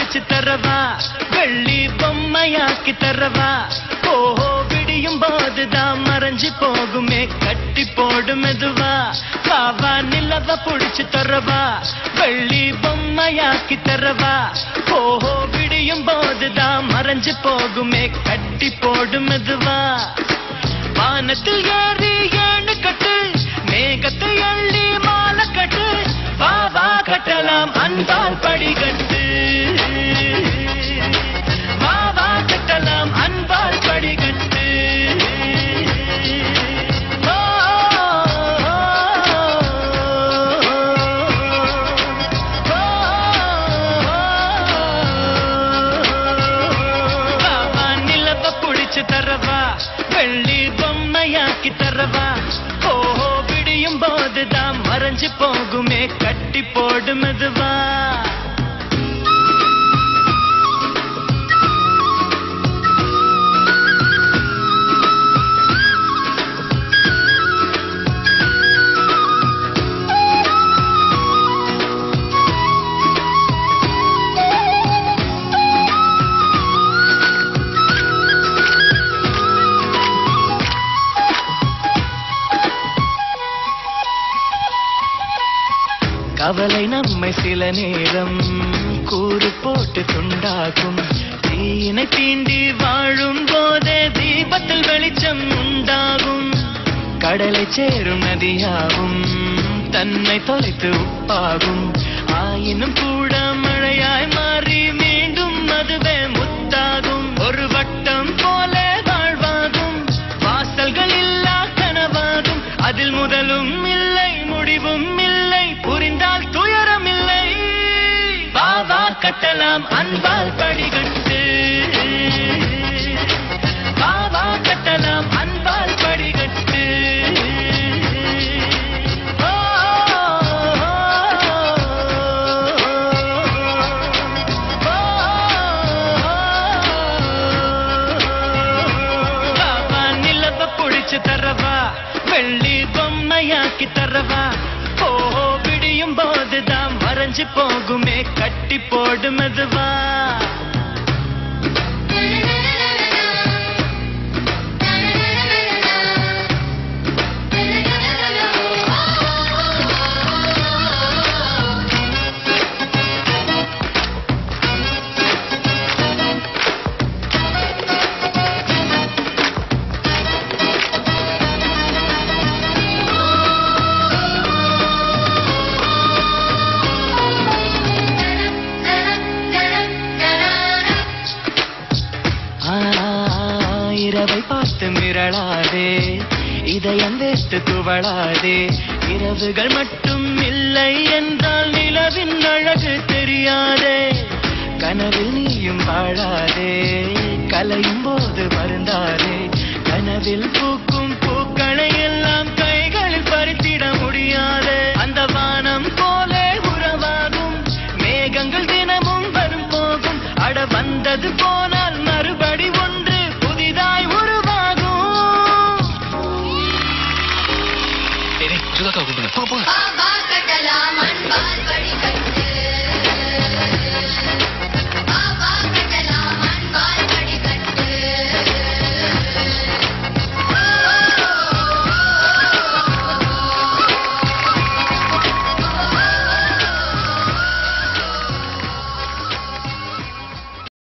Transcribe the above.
பிடிச்சு தரவா வெள்ளி பொம்மையாக்கி தரவா ஓஹோ விடியும் போதுதான் மறைஞ்சு போகுமே கட்டி போடு மெதுவா பாவா நிலவ புடிச்சு தரவா வெள்ளி பொம்மையாக்கி தரவா ஓஹோ விடியும் போதுதான் மறைஞ்சு போகுமே கட்டி போடு மெதுவா வானத்தில் ஏறி ஏணு கட்டு மேகத்தை அள்ளி மாலை கட்டு வா வா கட்டலாம் அன்பால் படிகட்டு வா வா கட்டலாம் அன்பால் படிகட்டு ஓ, ஓ, பாவா நிலவ புடிச்சு தரவா வெள்ளி பொம்மையாக்கி தரவா ஓஹோ விடியும் போதுதான் மறைஞ்சு போகுமே கட்டி போடு மெதுவா கவலை நம்மை சில நேரம் கூறு போட்டு துண்டாகும் தீயினை தீண்டி வாழும் போதே தீபத்தில் வெளிச்சம் உண்டாகும் கடலை சேரும் நதியாகும் தன்னை தொலைத்து உப்பாகும் ஆயினும் கூட மழையாய் மாறி மீண்டும் அதுவே முத்தாகும் ஒரு வட்டம் போல வாழ்வாகும் வாசல்கள் இல்லா கனவாகும் அதில் முதலும் இல்லை முடிவும் இல்லை புரிந்தால் துயரம் இல்லை வா வா கட்டலாம் அன்பால் படிகட்டு வா வா கட்டலாம் அன்பால் படிகட்டு ஓ, பாபா நிலவ புடிச்சு தரவா வெள்ளி பொம்மையாக்கி தரவா ஓஹோ விடியும் போதுதான் மறைஞ்சு போகுமே கட்டி போடு மெதுவா ஆ, இரவை பார்த்து மிரளாதே இதயம் வேத்து துவளாதே இரவுகள் மட்டும் இல்லை என்றால் நிலவின் அழகு தெரியாதே கனவில் நீயும் வாழாதே கலையும் போது வருந்தாதே கனவில் பூக்கும் பூக்களை எல்லாம் கைகளில் பறித்திட முடியாதே அந்த வானம் போலே உறவாகும் மேகங்கள் தினமும் வரும் போகும் அட வந்தது போனால் மறுபடி ஒன்று புதிதாய் உருவாகும் சுதாக்கா கூப்பிடுங்க போங்க போங்க வா வா